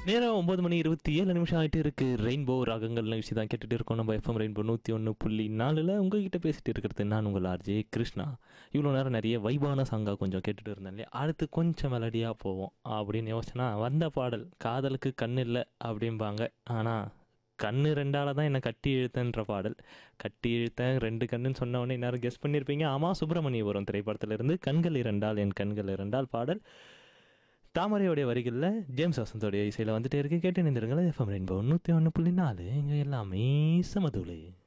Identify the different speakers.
Speaker 1: நேரம் ஒன்பது மணி இருபத்தி ஏழு நிமிஷம் ஆகிட்டு இருக்கு ரெயின்போ ராகங்கள் நிகழ்ச்சி தான் கேட்டுட்டு இருக்கோம் நம்ம எஃப்எம் ரெயின்போ நூற்றி ஒன்று புள்ளி நாலில் உங்ககிட்ட பேசிட்டு இருக்கிறது நான் உங்கள் ஆர்ஜே கிருஷ்ணா இவ்வளோ நேரம் நிறைய வைபான சாங்காக கொஞ்சம் கேட்டுட்டு இருந்தேன் இல்லையா அடுத்து கொஞ்சம் மெலடியாக போவோம் அப்படின்னு யோசனா வந்த பாடல் காதலுக்கு கண் இல்லை அப்படிம்பாங்க ஆனால் கண்ணு ரெண்டால தான் என்னை கட்டி இழுத்தன்ற பாடல் கட்டி இழுத்தேன் ரெண்டு கண்ணுன்னு சொன்ன உடனே எல்லாரும் கெஸ் பண்ணியிருப்பீங்க ஆமாம் சுப்பிரமணியபுரம் திரைப்படத்திலிருந்து கண்கள் இரண்டால் என் கண்கள் இரண்டால் பாடல் தாமரையோடைய வரிகளில் ஜேம்ஸ் வசந்தோடைய இசையில் வந்துட்டே இருக்கு கேட்டு நின்றுருங்களேன் எஃப்எம் ரெயின்போ நூற்றி ஒன்று புள்ளி நாலு இங்கே எல்லாமே சமதுளு